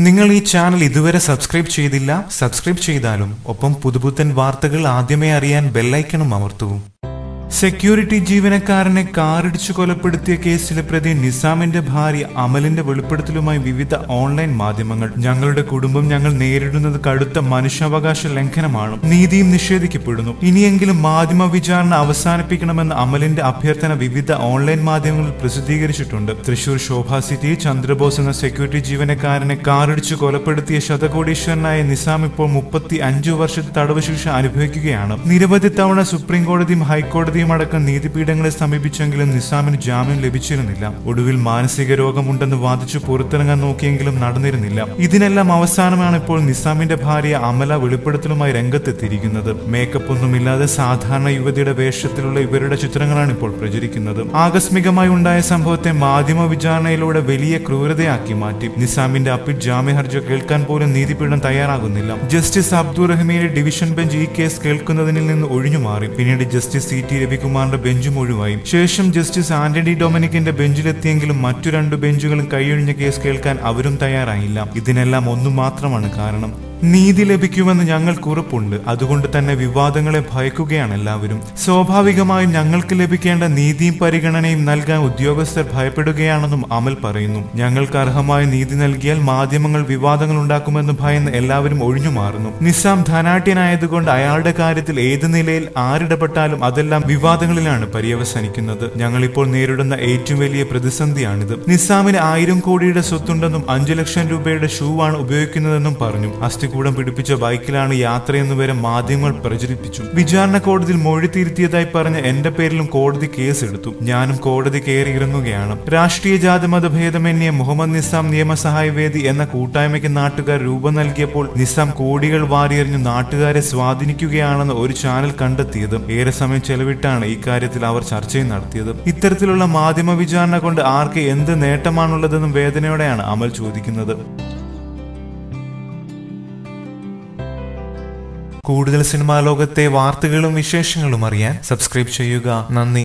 നിങ്ങൾ ഈ ചാനൽ ഇതുവരെ സബ്സ്ക്രൈബ് ചെയ്തില്ല സബ്സ്ക്രൈബ് ചെയ്താലും ഒപ്പം പുതുപുത്തൻ വാർത്തകൾ ആദ്യമേ അറിയാൻ ബെല്ലൈക്കണും അമർത്തൂ സെക്യൂരിറ്റി ജീവനക്കാരനെ കാറിടിച്ചു കൊലപ്പെടുത്തിയ കേസിലെ പ്രതി നിസാമിന്റെ ഭാര്യ അമലിന്റെ വെളിപ്പെടുത്തലുമായി വിവിധ ഓൺലൈൻ മാധ്യമങ്ങൾ ഞങ്ങളുടെ കുടുംബം ഞങ്ങൾ നേരിടുന്നത് കടുത്ത മനുഷ്യാവകാശ ലംഘനമാണ് നീതിയും നിഷേധിക്കപ്പെടുന്നു ഇനിയെങ്കിലും മാധ്യമ വിചാരണ അവസാനിപ്പിക്കണമെന്ന അമലിന്റെ അഭ്യർത്ഥന വിവിധ ഓൺലൈൻ മാധ്യമങ്ങളിൽ പ്രസിദ്ധീകരിച്ചിട്ടുണ്ട് തൃശൂർ ശോഭ സിറ്റി ചന്ദ്രബോസ് എന്ന സെക്യൂരിറ്റി ജീവനക്കാരനെ കാറിടിച്ചു കൊലപ്പെടുത്തിയ ശതകോടീശ്വരനായ നിസാം ഇപ്പോൾ മുപ്പത്തി അഞ്ചു വർഷത്തെ തടവ് ശിക്ഷ അനുഭവിക്കുകയാണ് നിരവധി തവണ സുപ്രീം കോടതിയും ഹൈക്കോടതിയും അടക്കം നീതിപീഠങ്ങളെ സമീപിച്ചെങ്കിലും നിസാമിന് ജാമ്യം ലഭിച്ചിരുന്നില്ല ഒടുവിൽ മാനസിക രോഗമുണ്ടെന്ന് വാദിച്ചു പുറത്തിറങ്ങാൻ നോക്കിയെങ്കിലും നടന്നിരുന്നില്ല ഇതിനെല്ലാം അവസാനമാണ് ഇപ്പോൾ നിസാമിന്റെ ഭാര്യ അമല വെളിപ്പെടുത്തലുമായി രംഗത്തെത്തിയിരിക്കുന്നത് മേക്കപ്പ് ഒന്നുമില്ലാതെ സാധാരണ യുവതിയുടെ വേഷത്തിലുള്ള ഇവരുടെ ചിത്രങ്ങളാണ് ഇപ്പോൾ പ്രചരിക്കുന്നത് ആകസ്മികമായി ഉണ്ടായ സംഭവത്തെ മാധ്യമ വിചാരണയിലൂടെ വലിയ ക്രൂരതയാക്കി മാറ്റി നിസാമിന്റെ അപ്പീൽ ജാമ്യ ഹർജി കേൾക്കാൻ പോലും നീതിപീഠം തയ്യാറാകുന്നില്ല ജസ്റ്റിസ് അബ്ദുൾ റഹ്മീന്റെ ഡിവിഷൻ ബെഞ്ച് ഈ കേസ് കേൾക്കുന്നതിൽ നിന്ന് ഒഴിഞ്ഞു മാറി പിന്നീട് ജസ്റ്റിസ് സി ടി രവികുമാറിന്റെ ബെഞ്ചും ഒഴിവായി ശേഷം ജസ്റ്റിസ് ആന്റണി ഡൊമിനിക്കിന്റെ ബെഞ്ചിലെത്തിയെങ്കിലും മറ്റു രണ്ട് ബെഞ്ചുകളും കൈയൊഴിഞ്ഞ കേസ് കേൾക്കാൻ അവരും തയ്യാറായില്ല ഇതിനെല്ലാം ഒന്നു മാത്രമാണ് കാരണം നീതി ലഭിക്കുമെന്ന് ഞങ്ങൾക്ക് ഉറപ്പുണ്ട് അതുകൊണ്ട് തന്നെ വിവാദങ്ങളെ ഭയക്കുകയാണ് എല്ലാവരും സ്വാഭാവികമായും ഞങ്ങൾക്ക് ലഭിക്കേണ്ട നീതിയും പരിഗണനയും നൽകാൻ ഉദ്യോഗസ്ഥർ ഭയപ്പെടുകയാണെന്നും അമൽ പറയുന്നു ഞങ്ങൾക്ക് അർഹമായ നീതി നൽകിയാൽ മാധ്യമങ്ങൾ വിവാദങ്ങൾ ഉണ്ടാക്കുമെന്ന് ഭയന്ന് എല്ലാവരും ഒഴിഞ്ഞു മാറുന്നു നിസാം ധനാട്യനായതുകൊണ്ട് അയാളുടെ കാര്യത്തിൽ ഏത് നിലയിൽ ആരിടപെട്ടാലും അതെല്ലാം വിവാദങ്ങളിലാണ് പര്യവസാനിക്കുന്നത് ഞങ്ങളിപ്പോൾ നേരിടുന്ന ഏറ്റവും വലിയ പ്രതിസന്ധിയാണിത് നിസാമിന് ആയിരം കോടിയുടെ സ്വത്തുണ്ടെന്നും അഞ്ചു ലക്ഷം രൂപയുടെ ഷൂ ആണ് ഉപയോഗിക്കുന്നതെന്നും പറഞ്ഞു അസ്ഥികൂടം പിടിപ്പിച്ച ബൈക്കിലാണ് യാത്രയെന്ന് വരെ മാധ്യമങ്ങൾ പ്രചരിപ്പിച്ചു വിചാരണ കോടതിയിൽ മൊഴി തിരുത്തിയതായി പറഞ്ഞ് എന്റെ പേരിലും കോടതി കേസെടുത്തു ഞാനും കോടതി കയറി ഇറങ്ങുകയാണ് രാഷ്ട്രീയ ജാതി മതഭേദമന്യേ മുഹമ്മദ് നിസാം നിയമസഹായ വേദി എന്ന കൂട്ടായ്മയ്ക്ക് നാട്ടുകാർ രൂപം നൽകിയപ്പോൾ നിസാം കോടികൾ വാരിയെറിഞ്ഞു നാട്ടുകാരെ സ്വാധീനിക്കുകയാണെന്ന് ഒരു ചാനൽ കണ്ടെത്തിയത് ഏറെ സമയം ചെലവിട്ടാണ് ഇക്കാര്യത്തിൽ അവർ ചർച്ചയും നടത്തിയത് ഇത്തരത്തിലുള്ള മാധ്യമ വിചാരണ കൊണ്ട് ആർക്ക് എന്ത് നേട്ടമാണുള്ളതെന്നും വേദനയോടെയാണ് അമൽ ചോദിക്കുന്നത് കൂടുതൽ സിനിമാ ലോകത്തെ വാർത്തകളും വിശേഷങ്ങളും അറിയാൻ സബ്സ്ക്രൈബ് ചെയ്യുക നന്ദി